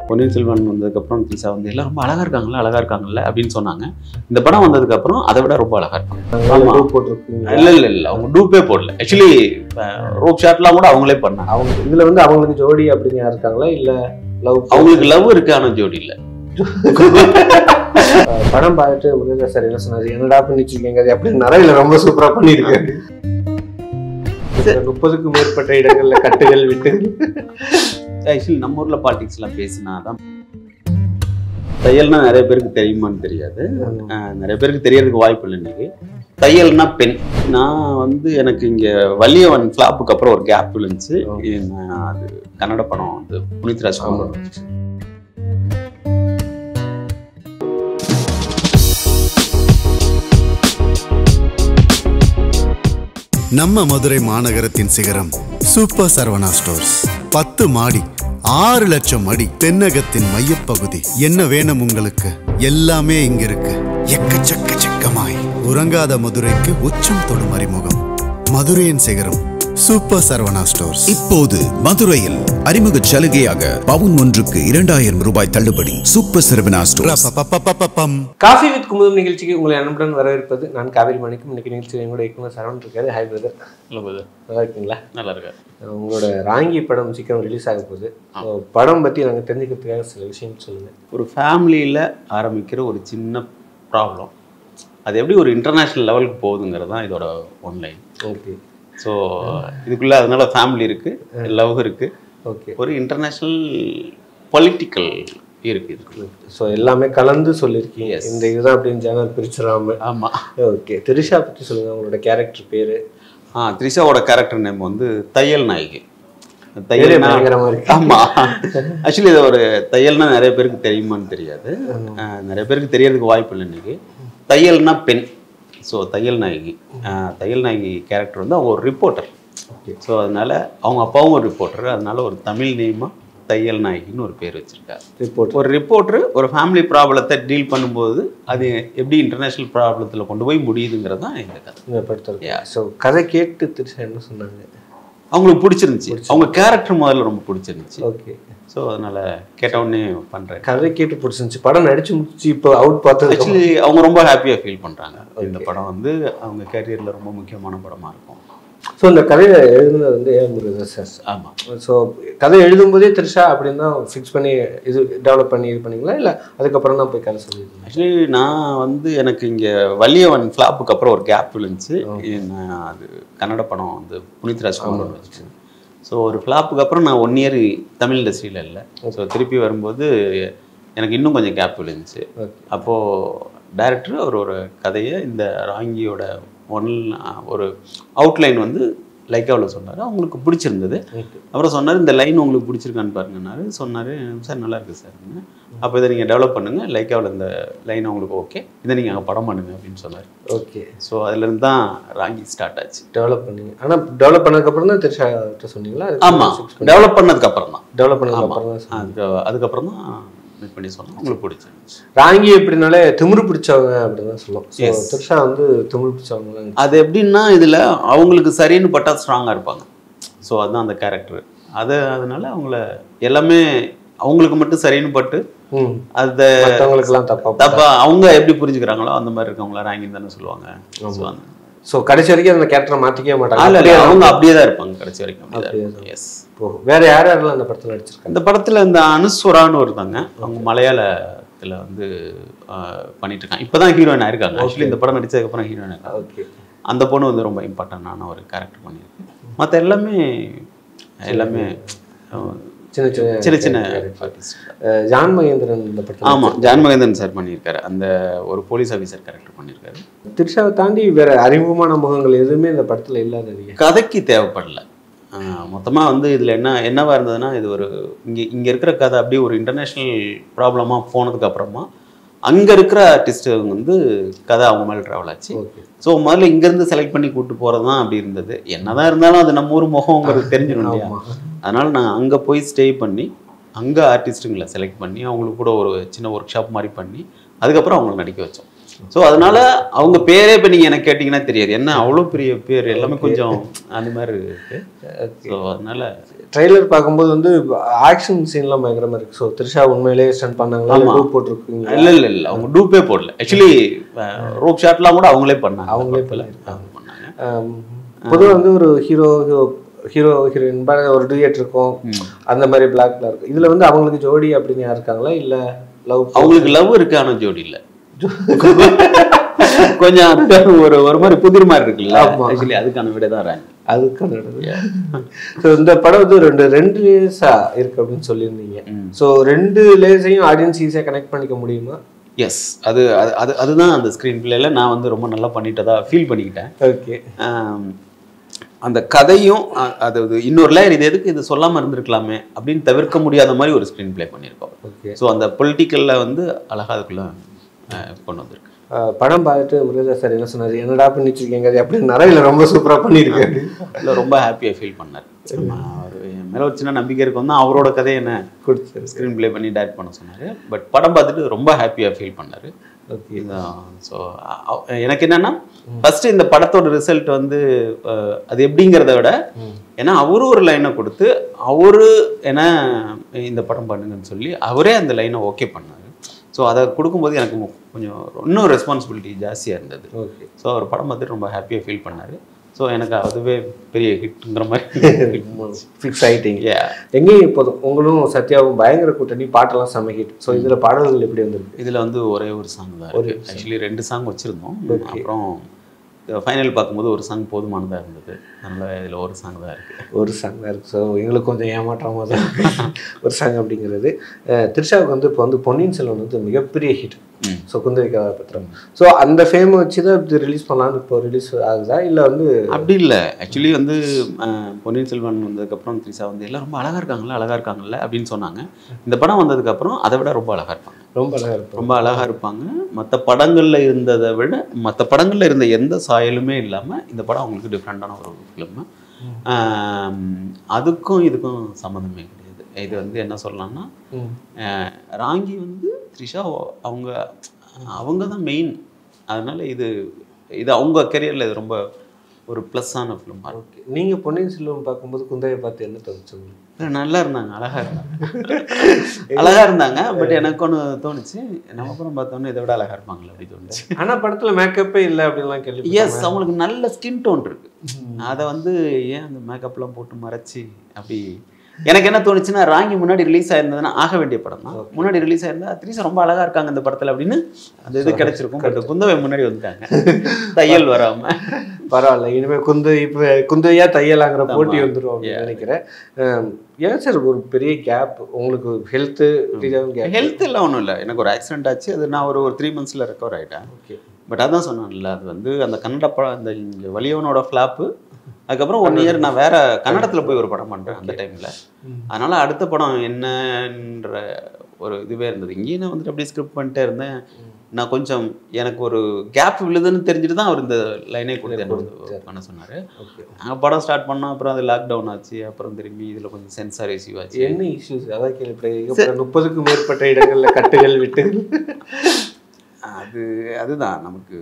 பொன்னியின் செல்வன் வந்ததுக்கப்புறம் த்ரிஷா வந்து எல்லாம் ரொம்ப அழகா இருக்காங்கல்ல அழகா இருக்காங்கல்ல அப்படின்னு சொன்னாங்க இந்த படம் வந்ததுக்கப்புறம் அதை விட ரொம்ப அழகா இருக்காங்க ஆமா. டூப் போட்டிருக்கீங்க இல்ல இல்ல இல்ல அவங்க டூப்பே போடல ஆக்சுவலி ரோப் ஷாட்லாம் கூட அவங்களே பண்ணாங்க அவங்க இதுல வந்து அவங்களுக்கு ஜோடி அப்படின்னு யார் இருக்காங்களா இல்ல லவ் அவங்களுக்கு லவ் இருக்கு ஆனா ஜோடி இல்ல படம் பார்த்துட்டு முருகதாஸ் சார் என்ன சொன்னாரு என்னடா பண்ணிட்டு இருக்கீங்க அது அப்படி நிறைய ரொம்ப சூப்பரா பண்ணிருக்கேன் முப்பதுக்கும் மேற்பட்ட இடங்கள்ல கட்டுகள் விட்டு ஆக்சுவலி நம்ம ஊர்ல பாலிடிக்ஸ் எல்லாம் பேசினாதான் தையல்னா நிறைய பேருக்கு தெரியுமான்னு தெரியாது ஆஹ் நிறைய பேருக்கு தெரியறதுக்கு வாய்ப்பு இல்லை இன்னைக்கு தையல்னா பெண் நான் வந்து எனக்கு இங்க வலியவன் ஃபிளாப்புக்கு அப்புறம் ஒரு கேப் விழுந்துச்சு நான் அது கன்னட படம் வந்து புனித் ராஜ்குமார் நம்ம மதுரை மாநகரத்தின் சிகரம் சூப்பர் சரவணா ஸ்டோர்ஸ் பத்து மாடி ஆறு லட்சம் அடி தென்னகத்தின் மையப்பகுதி என்ன வேணும் உங்களுக்கு எல்லாமே இங்க இருக்கு எக்கச்சக்க சிக்கமாய் உறங்காத மதுரைக்கு உச்சம் தொடும் அறிமுகம் மதுரையின் சிகரம் சூப்பர் சரவணா ஸ்டோர்ஸ் இப்போது மதுரையில் அறிமுக சலுகையாக பவுன் ஒன்றுக்கு இரண்டாயிரம் ரூபாய் தள்ளுபடி சூப்பர் சரவணா ஸ்டோர்ஸ் ரப்பப்பப்பப்பப்பம். காஃபி வித் குமுதம் நிகழ்ச்சிக்கு உங்களை அன்புடன் வரவேற்பது நான் காவேரி மணிக்கும் இன்னைக்கு நிகழ்ச்சியில் கூட இயக்குனர் சரவணன் இருக்காரு ஹாய் பிரதர் நல்லா இருக்கீங்களா நல்லா இருக்கு உங்களோட ராங்கி படம் சீக்கிரம் ரிலீஸ் ஆக போகுது So, படம் பத்தி நாங்க தெரிஞ்சுக்கிறதுக்காக சில விஷயம் சொல்லுங்க ஒரு ஃபேமிலியில் ஆரம்பிக்கிற ஒரு சின்ன ப்ராப்ளம் அது எப்படி ஒரு இன்டர்நேஷ்னல் லெவலுக்கு போகுதுங்கிறது தான் இதோட ஒன்லைன் ஓகே ஸோ இதுக்குள்ள அதனால ஃபேமிலி இருக்கு லவ் இருக்கு ஓகே ஒரு இன்டர்நேஷ்னல் பொலிட்டிக்கல் இருக்கு இதுக்கு ஸோ எல்லாமே கலந்து சொல்லியிருக்கீங்க Yes. இந்த இதுதான் அப்படின்னு ஜேனல் பிரிச்சிடாம ஆமாம் ஓகே திரிஷா பத்தி சொல்லுங்க உங்களோட கேரக்டர் பேரு ஆ த்ரிஷாவோட கேரக்டர் நேம் வந்து தையல் நாயகி பேரே தையல்னா பயங்கரமா இருக்கு ஆமா ஆக்சுவலி இது ஒரு தையல்னா நிறைய பேருக்கு தெரியுமான்னு தெரியாது ஆஹ் நிறைய பேருக்கு தெரியறதுக்கு வாய்ப்பு இல்லை இன்னைக்கு தையல்னா பெண் ஸோ தையல் நாயகி ஆஹ் தையல் நாயகி கேரக்டர் வந்து அவங்க ஒரு ரிப்போர்ட்டர் Okay. ஸோ அதனால அவங்க அப்பாவும் ஒரு ரிப்போர்ட்டர் அதனால ஒரு தமிழ் நேமா தையல் நாயகின்னு ஒரு பேர் வச்சிருக்காரு ரிப்போர்ட் ஒரு ரிப்போர்ட்டர் ஒரு ஃபேமிலி ப்ராப்ளத்தை டீல் பண்ணும்போது அது எப்படி இன்டர்நேஷ்னல் ப்ராப்ளத்தில் கொண்டு போய் முடியுதுங்கிறது தான் இந்த கதை இந்த படத்தில் Yeah. ஸோ கதை கேட்டு திரிஷா என்ன சொன்னாங்க அவங்களுக்கு பிடிச்சிருந்துச்சு அவங்க கேரக்டர் முதல்ல ரொம்ப பிடிச்சிருந்துச்சு ஓகே ஸோ அதனால கேட்ட உடனே பண்ணுறேன் கதை கேட்டு பிடிச்சிருந்துச்சு படம் நடிச்சு முடிச்சு இப்போ அவுட் பார்த்தது ஆக்சுவலி அவங்க ரொம்ப ஹாப்பியாக ஃபீல் பண்ணுறாங்க இந்த படம் வந்து அவங்க கேரியரில் ரொம்ப முக்கியமான படமாக இருக்கும் ஸோ இந்த கதையை எழுதுனது வந்து ஏ முருகதாஸ் சார் ஆமாம் ஸோ கதை எழுதும்போதே திரிஷா அப்படின்னு தான் ஃபிக்ஸ் பண்ணி இது டெவலப் பண்ணி இது பண்ணீங்களா இல்லை அதுக்கப்புறம் தான் போய் கதை சொல்லியிருந்தீங்க ஆக்சுவலி நான் வந்து எனக்கு இங்கே வலியவன் ஃப்ளாப்புக்கு அப்புறம் ஒரு கேப் விழுந்துச்சு நான் அது கன்னட படம் வந்து புனித் ராஜ்குமார் வந்துச்சு ஸோ ஒரு ஃப்ளாப்புக்கு அப்புறம் நான் ஒன் இயர் தமிழ் இண்டஸ்ட்ரியில் இல்லை ஸோ திருப்பி வரும்போது எனக்கு இன்னும் கொஞ்சம் கேப் விழுந்துச்சு ஓகே அப்போது டைரக்டர் அவர் ஒரு கதையை இந்த ராங்கியோட ஒன் ஒரு அவுட்லைன் வந்து லைக்காவில் சொன்னார் அவங்களுக்கு பிடிச்சிருந்தது ஓகே அப்புறம் சொன்னார் இந்த லைன் உங்களுக்கு பிடிச்சிருக்கான்னு பாருங்கன்னாரு சொன்னார் சார் நல்லா இருக்கு சார் அப்போ இதை நீங்கள் டெவலப் பண்ணுங்கள் லைக்காவில் இந்த லைன் உங்களுக்கு ஓகே இதை நீங்கள் அங்கே படம் பண்ணுங்க அப்படின்னு சொன்னார் ஓகே ஸோ அதுலேருந்து தான் ராங்கி ஸ்டார்ட் ஆச்சு டெவலப் பண்ணீங்க ஆனால் டெவலப் பண்ணதுக்கப்புறம் தான் திரிஷா கிட்ட சொன்னீங்களா ஆமாம் டெவலப் பண்ணதுக்கு அப்புறம் தான் டெவலப் பண்ணதுக்கு ஆமாம் அப்புறம் தான் சொன்னீங்க. அதுக்கு அதுக்கப்புறம் தான் மீட் பண்ணி சொன்னோம் உங்களுக்கு பிடிச்சிருந்துச்சு ராங்கி எப்படினாலே திமிரு பிடிச்சவங்க அப்படின்னு தான் சொல்லுவோம் ஸோ Yes. திரிஷா வந்து திமிரு பிடிச்சவங்க அது எப்படின்னா இதில் அவங்களுக்கு சரின்னு பட்டா ஸ்ட்ராங்காக இருப்பாங்க ஸோ அதுதான் அந்த கேரக்டர் அது அதனால அவங்கள எல்லாமே அவங்களுக்கு மட்டும் சரின்னு பட்டு ம் அந்த மற்றவங்களுக்குலாம் தப்பா தப்பா அவங்க எப்படி புரிஞ்சுக்கிறாங்களோ அந்த மாதிரி இருக்கவங்கள ராங்கின்னு தானே சொல்லுவாங்க So, அந்த- ஸோ கடைசி வரைக்கும் அந்த கேரக்டரை மாற்றிக்கவே மாட்டாங்க இல்ல, இல்ல, அப்படியே அவங்க அப்படியே தான் இருப்பாங்க கடைசி வரைக்கும் அப்படியே அப்படியே எஸ் போகும் வேற யார் யாரெல்லாம் அந்த படத்தில் நடிச்சிருக்காங்க இந்த படத்துல இந்த அனுஸ்வரான்னு ஒருத்தங்க அவங்க மலையாளத்துல வந்து ஆஹ், பண்ணிட்டு இருக்காங்க இப்பதான் ஹீரோயின் ஆயிருக்காங்க ஆக்சுவலி இந்த படம் நடிச்சதுக்கு அப்புறம் ஹீரோயின் ஆயிருக்காங்க ஓகே அந்த பொண்ணு வந்து ரொம்ப இம்பார்ட்டண்டான ஒரு கேரக்டர் பண்ணியிருக்கு மற்ற எல்லாமே எல்லாமே அஹ், சின்ன சின்ன சின்ன சின்ன artist. அஹ் ஜான் மகேந்திரன் இந்த படத்தில் ஆமா ஜான் மகேந்திரன் சார் பண்ணியிருக்காரு அந்த ஒரு போலீஸ் ஆஃபீஸர் கேரக்டர் பண்ணியிருக்காரு திரிஷாவை தாண்டி வேற அறிமுகமான முகங்கள் எதுவுமே இந்த படத்துல இல்லாதவங்க கதைக்கு தேவைப்படல ஆஹ் மொத்தமா வந்து இதுல என்ன என்னவா இருந்ததுன்னா இது ஒரு இங்க இங்க இருக்கிற கதை அப்படியே ஒரு இன்டர்நேஷ்னல் ப்ராப்ளமா போனதுக்கு அப்புறமா அங்க இருக்கிற ஆர்டிஸ்ட் வந்து கதை அவங்க மேல ட்ராவல் ஆச்சு ஓகே ஸோ முதல்ல இங்கேருந்து செலக்ட் பண்ணி கூட்டு போகிறது தான் அப்படி இருந்தது என்னதான் இருந்தாலும் அது நம்ம ஊர் முகங்கிறது தெரிஞ்சிடும் இல்லையா ஆமா அதனால நான் அங்கே போய் ஸ்டே பண்ணி அங்கே ஆர்டிஸ்ட்டுங்களை செலக்ட் பண்ணி அவங்களுக்கு கூட ஒரு சின்ன ஒர்க் ஷாப் மாதிரி பண்ணி அதுக்கப்புறம் அவங்களை நடிக்க வச்சோம் ஸோ அதனால அவங்க பேரே இப்போ நீங்கள் எனக்கு கேட்டிங்கன்னா தெரியாது என்ன அவ்வளோ பெரிய பேர் எல்லாமே கொஞ்சம் அந்த மாதிரி இருக்கு ஸோ அதனால ட்ரெய்லர் பார்க்கும்போது வந்து ஆக்ஷன் சீன்லாம் பயங்கரமா இருக்கு ஸோ த்ரிஷா உண்மையிலேயே ஸ்டன் பண்ணாங்களா ஆமா. டூப் போட்டிருக்கீங்க இல்லை இல்லை இல்லை அவங்க டூப்பே போடல ஆக்சுவலி ரோப் ஷாட்லாம் கூட அவங்களே பண்ணாங்க அவங்களே பக்கத்துல. பண்ணிருக்காங்க. பண்ணாங்க பொதுவாக வந்து ஒரு ஹீரோ ஹீரோ ஹீரோயின் ஒரு டூயட் இருக்கும் அந்த மாதிரி பிளாக்ல இருக்கும் இதுல வந்து அவங்களுக்கு ஜோடி அப்படின்னு யார் இருக்காங்களா இல்ல லவ் அவங்களுக்கு லவ் இருக்கு ஆனா ஜோடி இல்ல கொஞ்சம் அது ஒரு ஒரு மாதிரி புதிர் மாதிரி இருக்குல்ல ஆமா. ஆக்சுவலி அதுக்கான விட தான் ரேங்க் அதுக்கான ஸோ இந்த படம் வந்து ரெண்டு ரெண்டு லேயர்ஸா இருக்கு அப்படின்னு சொல்லியிருந்தீங்க ஸோ ரெண்டு லேயர்ஸையும் ஆடியன்ஸ் ஈஸியாக கனெக்ட் பண்ணிக்க முடியுமா எஸ் அது அது அது அதுதான் அந்த ஸ்க்ரீன் பிளேல நான் வந்து ரொம்ப நல்லா பண்ணிட்டதா ஃபீல் பண்ணிக்கிட்டேன் ஓகே ஆம், அந்த கதையும் அ- அது அது இன்னொரு லேயர் இது எதுக்கு இது சொல்லாம இருந்திருக்கலாமே அப்படின்னு தவிர்க்க முடியாத மாதிரி ஒரு ஸ்க்ரீன் ப்ளே பண்ணியிருக்கோம் ஓகே ஸோ அந்த பொலிட்டிக்கல்ல வந்து அழகா அதுக்குள்ள அஹ், கொண்டு வந்திருக்கு படம் பார்த்துட்டு முருகா சார் என்ன சொன்னாரு என்னடா பண்ணிட்டு இருக்கீங்க அது அப்படின்னு நிறைய ரொம்ப சூப்பரா பண்ணியிருக்காரு இல்லை ரொம்ப ஹாப்பியாக ஃபீல் பண்ணார் அவர் என் மேலே ஒரு சின்ன நம்பிக்கை இருக்கும் தான் அவரோட கதையை என்ன கொடுத்தாரு ஸ்க்ரீன் ப்ளே பண்ணி டைரக்ட் பண்ண சொன்னார் பட் படம் பார்த்துட்டு ரொம்ப ஹாப்பியாக ஃபீல் பண்ணார் ஓகே ஸோ எனக்கு என்னன்னா ஃபர்ஸ்ட் இந்த படத்தோட ரிசல்ட் வந்து அஹ், அது எப்படிங்கிறத விட ஏன்னா அவரு ஒரு லைனை கொடுத்து அவரு என்ன இந்த படம் பண்ணுங்கன்னு சொல்லி அவரே அந்த லைனை ஓகே பண்ணாரு ஸோ அதை கொடுக்கும்போது எனக்கு மு- கொஞ்சம் இன்னும் ரெஸ்பான்சிபிலிட்டி ஜாஸ்தியாக இருந்தது ஓகே ஸோ அவர் படம் பார்த்துட்டு ரொம்ப ஹாப்பியாக ஃபீல் பண்ணார் ஸோ எனக்கு அதுவே பெரிய ஹிட்ங்கிற மாதிரி ஃபிக்ஸ் ஆயிட்டீங்க Yeah. எங்கேயும் இப்போதும் உங்களும் சத்யாவும் பயங்கர கூட்டணி பாட்டெல்லாம் செம்ம ஹிட் ஸோ இதுல பாடல்கள் எப்படி வந்திருக்கு இதில் வந்து ஒரே ஒரு சாங் தான் ஒரே இருக்கு ஆக்சுவலி ரெண்டு சாங் வச்சுருந்தோம் Okay. அப்புறம் ஃபைனல் பார்க்கும்போது ஒரு சாங் போதுமானதாக இருந்தது அதனால் இதில் ஒரு சாங் தான் இருக்குது ஒரு சாங் தான் இருக்கு ஸோ எங்களுக்கு கொஞ்சம் ஏமாற்றமாக தான் இருக்கு. ஒரு சாங் அப்படிங்கிறது அஹ், த்ரிஷாவுக்கு வந்து இப்போ வந்து பொன்னியின் செல்வன் வந்து மிகப்பெரிய ஹிட் ம். ஸோ குந்தவி கதாபாத்திரம் ஸோ அந்த ஃபேமை வச்சு தான் இது ரிலீஸ் பண்ணலான்னு இப்போ ரிலீஸ் ஆகுதா இல்லை வந்து அப்படி இல்லை ஆக்சுவலி வந்து அஹ், பொன்னியின் செல்வன் வந்ததுக்கப்புறம் த்ரிஷா வந்து எல்லாம் ரொம்ப அழகாக இருக்காங்கல்ல அழகாக இருக்காங்கல்ல அப்படின்னு சொன்னாங்க இந்த படம் வந்ததுக்கப்புறம் அதை விட ரொம்ப அழகாக இருப்பாங்க ரொம்ப அழகாக இருக்கும் ரொம்ப அழகாக இருப்பாங்க மற்ற படங்களில் இருந்ததை விட மற்ற படங்களில் இருந்த எந்த சாயலுமே இல்லாமல் இந்த படம் அவங்களுக்கு டிஃப்ரெண்ட்டான ஒரு ஃபிலிம் அதுக்கும் இதுக்கும் சம்மந்தமே கிடையாது இது வந்து என்ன சொல்லலாம்னா ம். அஹ், ராங்கி வந்து த்ரிஷா அவங்க அவங்க தான் மெயின் அதனால இது இது அவங்க கெரியரில் இது ரொம்ப ஒரு ப்ளஸ்ஸான ஃபிலிமாக இருக்கும் ஓகே நீங்கள் பொன்னியின் செல்வன் பார்க்கும்போது குந்தவை பார்த்து என்ன தோணுச்சு உங்களுக்கு நல்லா இருந்தாங்க அழகா இருந்தாங்க அழகா இருந்தாங்க பட் எனக்கு ஒன்று தோணுச்சு நம்ம படம் பார்த்தோன்னே இதை விட அழகா இருப்பாங்களே அப்படி தோணுச்சு ஆனா படத்துல மேக்கப்பே இல்லை அப்படின்லாம் கேள்வி எஸ் அவங்களுக்கு நல்ல ஸ்கின் டோன் இருக்கு அதை வந்து ஏன் அந்த மேக்கப்லாம் போட்டு மறைச்சி அப்படி எனக்கு என்ன தோணுச்சுன்னா ராங்கி முன்னாடி ரிலீஸ் ஆயிருந்ததுன்னா ஆக வேண்டிய படம் தான் முன்னாடி ரிலீஸ் ஆயிருந்தா த்ரீசா ரொம்ப அழகா இருக்காங்க இந்த படத்துல அப்படின்னு அந்த இது கிடைச்சிருக்கும் பட் குந்தவை முன்னாடி வந்துட்டாங்க தையல் வராம பரவாயில்ல இனிமே குந்து இப்போ குந்தையா தையலாங்கிற போட்டி ஆமா. வந்துரும் அப்படின்னு Yeah. நினைக்கிறேன் அஹ், ஏன் சார் ஒரு பெரிய கேப் உங்களுக்கு ஹெல்த்து ரீதியாகவும் கேப் ஹெல்த் எல்லாம் ஒன்றும் இல்லை எனக்கு ஒரு ஆக்சிடென்ட் ஆச்சு அது நான் ஒரு ஒரு த்ரீ மந்த்ஸில் ரெக்கவர் ஆயிட்டேன் ஓகே பட் அதான் சொன்னேன்ல அது வந்து அந்த கன்னட படம் அந்த இங்கே வலியவனோட ஃப்ளாப்பு அதுக்கப்புறம் ஒன் இயர் நான் வேற கன்னடத்தில் போய் ஒரு படம் பண்ணுறேன் அந்த டைமில் அதனால அடுத்த படம் என்னன்ற ஒரு இதுவே இருந்தது இங்கேயும் நான் வந்துட்டு அப்படியே ஸ்கிரிப்ட் பண்ணிட்டே இருந்தேன் நான் கொஞ்சம் எனக்கு ஒரு கேப் விழுதுன்னு தெரிஞ்சுட்டு தான் அவர் இந்த லைனே கொடுத்து என்ன வந்து பண்ண சொன்னார் ஓகே நாங்கள் படம் ஸ்டார்ட் பண்ணோம் அப்புறம் அது லாக்டவுன் ஆச்சு அப்புறம் திரும்பி இதில் கொஞ்சம் சென்சார் ரிசீவ் ஆச்சு என்ன இஷ்யூஸ் அதான் கேள்விப்பட்டேன் முப்பதுக்கும் மேற்பட்ட இடங்கள்ல கட்டுகள் விட்டு அது அதுதான் நமக்கு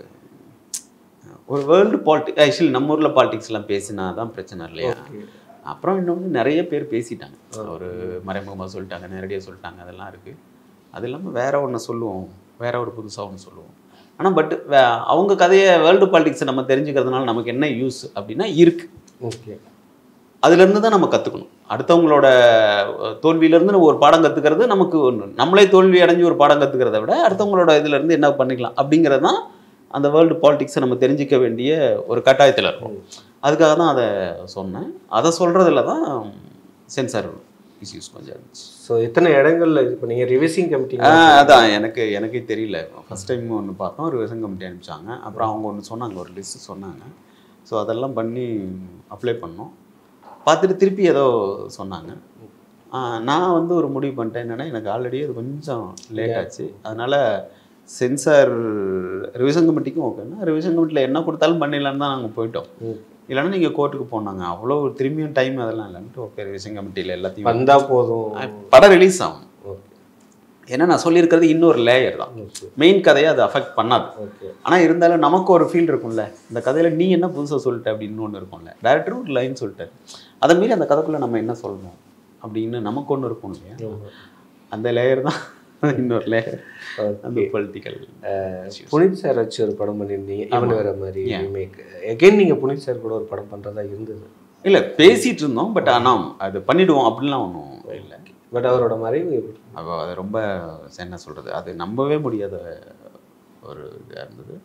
ஒரு வேர்ல்டு பாலிட்டிக் ஆக்சுவலி நம்ம ஊரில் பாலிடிக்ஸ்லாம் பேசினா தான் பிரச்சனை இல்லையா அப்புறம் இன்னொன்று நிறைய பேர் பேசிட்டாங்க ஒரு மறைமுகமாக சொல்லிட்டாங்க நேரடியாக சொல்லிட்டாங்க அதெல்லாம் இருக்குது அது இல்லாமல் வேற ஒன்று சொல்லுவோம் வேற ஒரு புதுசாக ஒன்று சொல்லுவோம் ஆனால் பட் அவங்க கதையை வேர்ல்டு பாலிடிக்ஸை நம்ம தெரிஞ்சுக்கிறதுனால நமக்கு என்ன யூஸ் அப்படின்னா இருக்கு ஓகே அதுலேருந்து தான் நம்ம கற்றுக்கணும் அடுத்தவங்களோட அஹ், தோல்வியிலேருந்து நம்ம ஒரு பாடம் கற்றுக்கிறது நமக்கு ஒன்று நம்மளே தோல்வி அடைஞ்சு ஒரு பாடம் கற்றுக்கிறத விட அடுத்தவங்களோட இதுலேருந்து என்ன பண்ணிக்கலாம் அப்படிங்கிறது தான் அந்த வேர்ல்டு பாலிடிக்ஸை நம்ம தெரிஞ்சிக்க வேண்டிய ஒரு கட்டாயத்தில் இருக்கும் அதுக்காக தான் அதை சொன்னேன் அதை சொல்கிறதுல தான் சென்சார் இஷ்யூஸ் கொஞ்சம் இருந்துச்சு ஸோ எத்தனை இடங்கள்ல இது பண்ணீங்க ரிவைசிங் கமிட்டி ஆ, அதான் எனக்கு எனக்கே தெரியல ஃபர்ஸ்ட் டைம் ஒன்று பார்த்தோம் ஒரு விசன் கமிட்டி அனுப்பிச்சாங்க அப்புறம் அவங்க ஒன்று சொன்னாங்க ஒரு லிஸ்ட் சொன்னாங்க ஸோ அதெல்லாம் பண்ணி அப்ளை பண்ணோம் பார்த்துட்டு திருப்பி ஏதோ சொன்னாங்க ஆ, நான் வந்து ஒரு முடிவு பண்ணிட்டேன் என்னென்னா எனக்கு ஆல்ரெடி அது கொஞ்சம் லேட் ஆச்சு அதனால் சென்சார் ரிவிஷன் கமிட்டிக்கும் ஓகேன்னா ரிவிஷன் கமிட்டியில் என்ன கொடுத்தாலும் பண்ணிடலான்னு தான் நாங்கள் போயிட்டோம் இல்லைன்னா நீங்கள் கோர்ட்டுக்கு போனாங்க அவ்வளோ திரும்பியும் டைம் அதெல்லாம் இல்லைன்ட்டு ஓகே ரிவிஷன் கமிட்டியில் எல்லாத்தையும் வந்தா போதும் படம் ரிலீஸ் ஆகும் ஓகே ஏன்னா நான் சொல்லியிருக்கிறது இன்னொரு லேயர் தான் மெயின் கதையை அது அஃபெக்ட் பண்ணாது ஓகே ஆனால் இருந்தாலும் நமக்கு ஒரு ஃபீல் இருக்கும்ல இந்த கதையில் நீ என்ன புதுசாக சொல்லிட்ட அப்படின்னு ஒன்று இருக்கும்ல டேரக்டர் ஒரு லைன் சொல்லிட்டாரு அதை மீறி அந்த கதைக்குள்ளே நம்ம என்ன சொல்லணும் அப்படின்னு நமக்கு ஒன்று இருக்கும் இல்லையா அந்த லேயர் தான் இன்னொரு லேயர் அந்த பொலிட்டிக்கல் புனித் சார் வச்சு ஒரு படம் பண்ணியிருந்தீங்க இவன் வேற மாதிரி ரீமேக் எகைன் நீங்க புனித் சார் கூட ஒரு படம் பண்றதா இருந்தது இல்லை பேசிகிட்டு இருந்தோம் பட் ஆனால் அது பண்ணிடுவோம் அப்படின்லாம் ஒன்றும் இல்லை பட் அவரோட மறைவு அப்போ அது ரொம்ப என்ன சொல்கிறது அது நம்பவே முடியாத ஒரு இதாக இருந்தது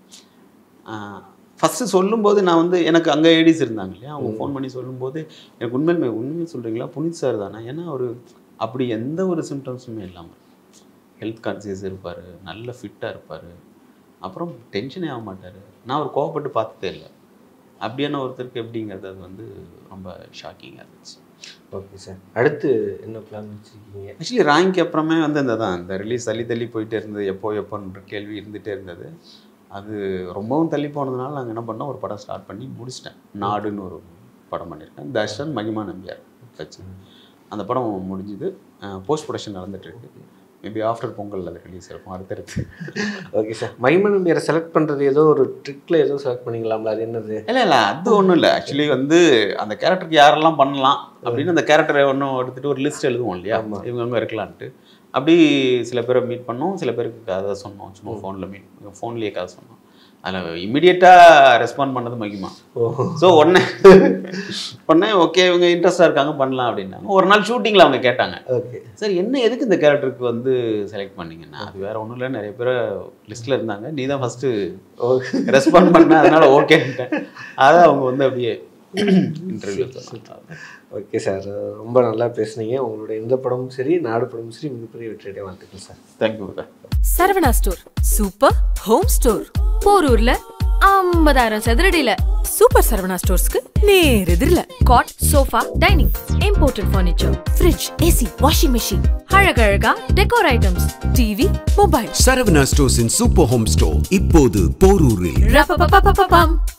ஃபஸ்ட்டு சொல்லும்போது நான் வந்து எனக்கு அங்கே ஏடிஸ் இருந்தாங்க இல்லையா அவங்க ஃபோன் பண்ணி சொல்லும்போது எனக்கு உண்மையிலுமே உண்மையை சொல்கிறீங்களா புனித் சார் தானே ஏன்னா ஒரு அப்படி எந்த ஒரு சிம்டம்ஸுமே இல்லாமல் ஹெல்த் கான்சியஸ் இருப்பார் நல்ல ஃபிட்டாக இருப்பார் அப்புறம் டென்ஷனே ஆக மாட்டார் நான் ஒரு கோவப்பட்டு பார்த்ததே இல்லை அப்படியான ஒருத்தருக்கு எப்படிங்கிறது அது வந்து ரொம்ப ஷாக்கிங்காக இருந்துச்சு ஓகே சார் அடுத்து என்ன பிளான் வச்சிருக்கீங்க ஆக்சுவலி ரேங்க் அப்புறமே வந்து இந்த தான் இந்த ரிலீஸ் தள்ளி தள்ளி போயிட்டே இருந்தது எப்போ எப்போன்ற கேள்வி இருந்துகிட்டே இருந்தது அது ரொம்பவும் தள்ளி போனதுனால நாங்கள் என்ன பண்ணோம் ஒரு படம் ஸ்டார்ட் பண்ணி முடிச்சிட்டேன் நாடுன்னு ஒரு படம் பண்ணியிருக்கேன் தர்ஷன் மகிமா நம்பியார் வச்சு அந்த படம் முடிஞ்சுது போஸ்ட் ப்ரொடக்ஷன் நடந்துட்டு இருக்கு மேபி ஆஃப்டர் பொங்கல் அது ரிலீஸ் இருக்கும் அடுத்தடுத்து ஓகே சார் மைமன் பேரை செலக்ட் பண்றது ஏதோ ஒரு ட்ரிக்ல ஏதோ செலக்ட் பண்ணிக்கலாம்ல அது என்னது இல்லை இல்லை அது ஒன்றும் இல்லை ஆக்சுவலி வந்து அந்த கேரக்டருக்கு யாரெல்லாம் பண்ணலாம் அப்படின்னு அந்த கேரக்டரை ஒன்றும் எடுத்துகிட்டு ஒரு லிஸ்ட் எழுதுவோம் இல்லையா ஆமா. இவங்க இருக்கலான்ட்டு அப்படி சில பேரை மீட் பண்ணோம் சில பேருக்கு கதை சொன்னோம் சும்மா ஃபோனில் மீட் ஃபோன்லேயே கதை சொன்னோம் அதில் இமிடியேட்டாக ரெஸ்பாண்ட் பண்ணது மகிமா ஓ ஸோ உடனே உடனே ஓகே இவங்க இன்ட்ரெஸ்டாக இருக்காங்க பண்ணலாம் அப்படின்னாங்க ஒரு நாள் ஷூட்டிங்கில் அவங்க கேட்டாங்க ஓகே சரி என்ன எதுக்கு இந்த கேரக்டருக்கு வந்து செலக்ட் பண்ணீங்கன்னா அது வேற ஒன்றும் இல்லை நிறைய பேர் லிஸ்ட்டில் இருந்தாங்க நீ தான் ஃபஸ்ட்டு ஓகே ரெஸ்பாண்ட் பண்ண அதனால ஓகேன்ட்டேன் அதை அவங்க வந்து அப்படியே இன்டர்வியூ ஓகே சார் ரொம்ப நல்லா பேசுனீங்க உங்களோட இந்த படமும் சரி நாடு படமும் சரி மிகப்பெரிய வெற்றியடைய வாழ்த்துக்கள் sir thank you Saravana store super home store போரூர்ல ஐம்பதாயிரம் சதுரடியில சூப்பர் சரவணா ஸ்டோர்ஸ்க்கு நேர் எதிரில cot sofa dining imported furniture fridge AC washing machine அழகழகா decor items TV mobile Saravana ஸ்டோர்ஸின் சூப்பர் ஹோம் ஸ்டோர் இப்போது போரூரில் ரப்பப்பப்பப்பப்பம்